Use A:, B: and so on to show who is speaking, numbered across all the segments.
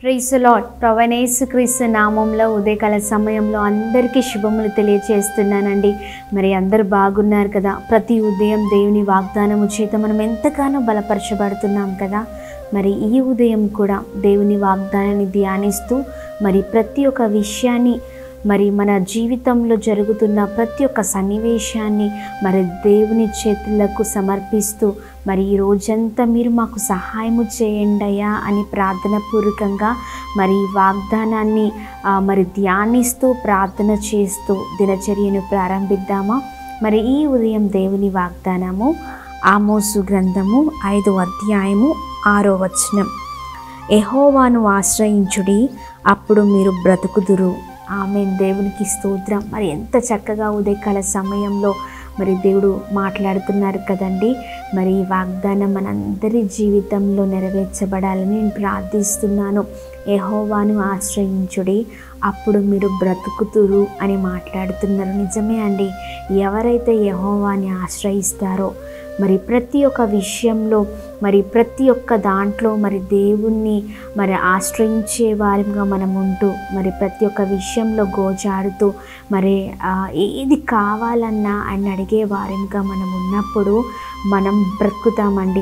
A: price lord ప్రవణేశు క్రీస్తు నామంలో ఉదయకాల సమయంలో అందరికీ శుభములు తెలియచేస్తున్నానండి మరి అందరూ బాగున్నారు కదా ప్రతి ఉదయం దేవుని వాగ్దానము చేత మనం ఎంతగానో బలపరచబడుతున్నాం కదా మరి ఈ ఉదయం కూడా దేవుని వాగ్దానాన్ని ధ్యానిస్తూ మరి ప్రతి ఒక్క విషయాన్ని మరి మన జీవితంలో జరుగుతున్న ప్రతి ఒక్క సన్నివేశాన్ని మరి దేవుని చేతులకు సమర్పిస్తూ మరి ఈ రోజంతా మీరు మాకు సహాయము చేయండి అయ్యా అని ప్రార్థన పూర్వకంగా మరి ఈ వాగ్దానాన్ని ఆ, మరి ధ్యానిస్తూ ప్రార్థన చేస్తూ దినచర్యను ప్రారంభిద్దామా మరి ఈ ఉదయం దేవుని వాగ్దానము ఆమోసు గ్రంథము ఐదో అధ్యాయము ఆరో వచనం ఎహోవాను ఆశ్రయించుడి అప్పుడు మీరు బ్రతుకుదురు ఆమె దేవునికి స్తోత్రం మరి ఎంత చక్కగా ఉదయకాల సమయంలో మరి దేవుడు మాట్లాడుతున్నారు కదండి మరి ఈ వాగ్దానం మనందరి జీవితంలో నెరవేర్చబడాలని నేను ప్రార్థిస్తున్నాను ఎహోవాను ఆశ్రయించుడి అప్పుడు మీరు బ్రతుకుతురు అని మాట్లాడుతున్నారు నిజమే అండి ఎవరైతే యహోవాని ఆశ్రయిస్తారో మరి ప్రతి ఒక్క విషయంలో మరి ప్రతి ఒక్క దాంట్లో మరి దేవుణ్ణి మరి ఆశ్రయించే వారిగా మనం ఉంటూ మరి ప్రతి ఒక్క విషయంలో గోజాడుతూ మరి ఆ, ఏది కావాలన్నా ఆయన అడిగే వారిగా మనం ఉన్నప్పుడు మనం బ్రతుకుతామండి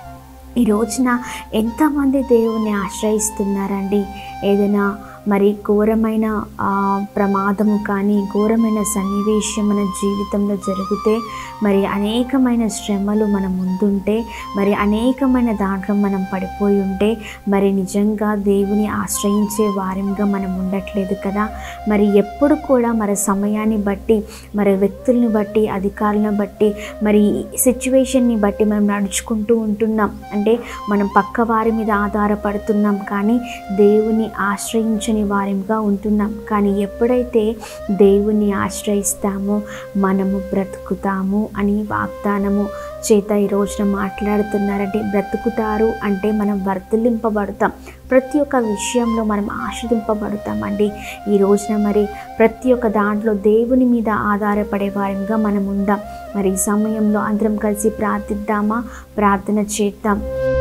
A: ఈ రోజున ఎంతమంది దేవుణ్ణి ఆశ్రయిస్తున్నారండి ఏదైనా మరి ఘోరమైన ఆ, ప్రమాదము కానీ ఘోరమైన సన్నివేశం మన జీవితంలో జరిగితే మరి అనేకమైన శ్రమలు మన ముందుంటే మరి అనేకమైన దాంట్లో మనం పడిపోయి ఉంటే మరి నిజంగా దేవుని ఆశ్రయించే వారంగా మనం ఉండట్లేదు కదా మరి ఎప్పుడు కూడా మరి సమయాన్ని బట్టి మరి వ్యక్తుల్ని బట్టి అధికారులను బట్టి మరి సిచ్యువేషన్ని బట్టి మనం నడుచుకుంటూ ఉంటున్నాం అంటే మనం పక్క వారి మీద ఆధారపడుతున్నాం కానీ దేవుని ఆశ్రయించని వారిగా ఉంటున్నాం కానీ ఎప్పుడైతే దేవుని ఆశ్రయిస్తామో మనము బ్రతుకుతాము అని వాగ్దానము చేత ఈ రోజున మాట్లాడుతున్నారంటే బ్రతుకుతారు అంటే మనం వర్ధలింపబడతాం ప్రతి ఒక్క విషయంలో మనం ఆశ్రదింపబడతామండి ఈ రోజున మరి ప్రతి ఒక్క దాంట్లో దేవుని మీద ఆధారపడే వారిగా మనం ఉందాం మరి ఈ సమయంలో అందరం కలిసి ప్రార్థిద్దామా ప్రార్థన చేద్దాం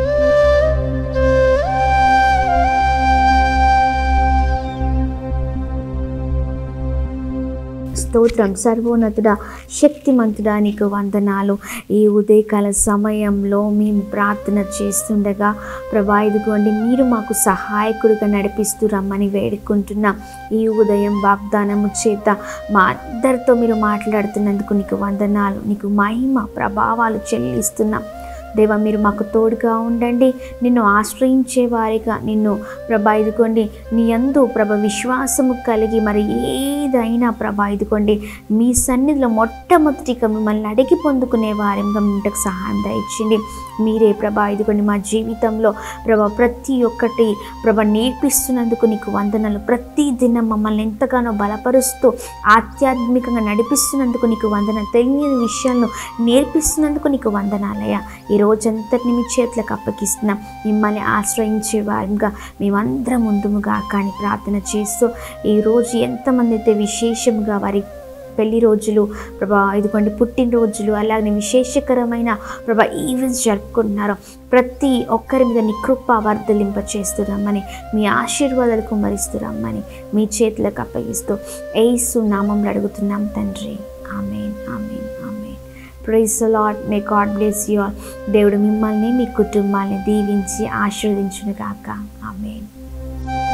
A: స్తోత్రం సర్వోన్నతుడ శక్తిమంతుడా నీకు వందనాలు ఈ ఉదయకాల సమయంలో మేము ప్రార్థన చేస్తుండగా ప్రభా ఇదిగోండి మీరు మాకు సహాయకుడిగా నడిపిస్తూ రమ్మని వేడుకుంటున్నాం ఈ ఉదయం వాగ్దానము చేత మా అందరితో మీరు మాట్లాడుతున్నందుకు నీకు వందనాలు నీకు మహిమ ప్రభావాలు చెల్లిస్తున్నాం దేవా మీరు మాకు తోడుగా ఉండండి నిన్ను ఆశ్రయించే వారిగా నిన్ను ప్రభా ఇదిగోండి నీ అందు ప్రభ విశ్వాసము కలిగి మరి ఏదైనా ప్రభా ఇదిగోండి మీ సన్నిధిలో మొట్టమొదటిగా మిమ్మల్ని అడిగి పొందుకునే వారిగా మీకు సహాయం దయచేయండి మీరే ప్రభా ఇదిగోండి మా జీవితంలో ప్రభా ప్రతి ఒక్కటి ప్రభ నేర్పిస్తున్నందుకు నీకు వందనలు ప్రతి దినం మమ్మల్ని ఎంతగానో బలపరుస్తూ ఆధ్యాత్మికంగా నడిపిస్తున్నందుకు నీకు వందన తెలియని విషయాలను నేర్పిస్తున్నందుకు నీకు వందనాలయ్యా ఈ రోజంతటిని మీ చేతులకు అప్పగిస్తున్నాం మిమ్మల్ని ఆశ్రయించే వారిగా మేమందరం ముందుముగా కానీ ప్రార్థన చేస్తూ ఈరోజు ఎంతమంది అయితే విశేషంగా వారి పెళ్లి రోజులు ప్రభా ఇదిగోండి పుట్టినరోజులు అలాగే విశేషకరమైన ప్రభా ఈవెంట్స్ జరుపుకుంటున్నారో ప్రతి ఒక్కరి మీద నీ కృప వర్ధలింప చేస్తున్నామని మీ ఆశీర్వాదాలు కుమరిస్తున్నామని మీ చేతులకు అప్పగిస్తూ ఏసు నామంలో అడుగుతున్నాం తండ్రి amen amen amen praise Lord may God bless you all దేవుడు మిమ్మల్ని మీ కుటుంబాన్ని దీవించి ఆశీర్వదించును గాక ఆమెన్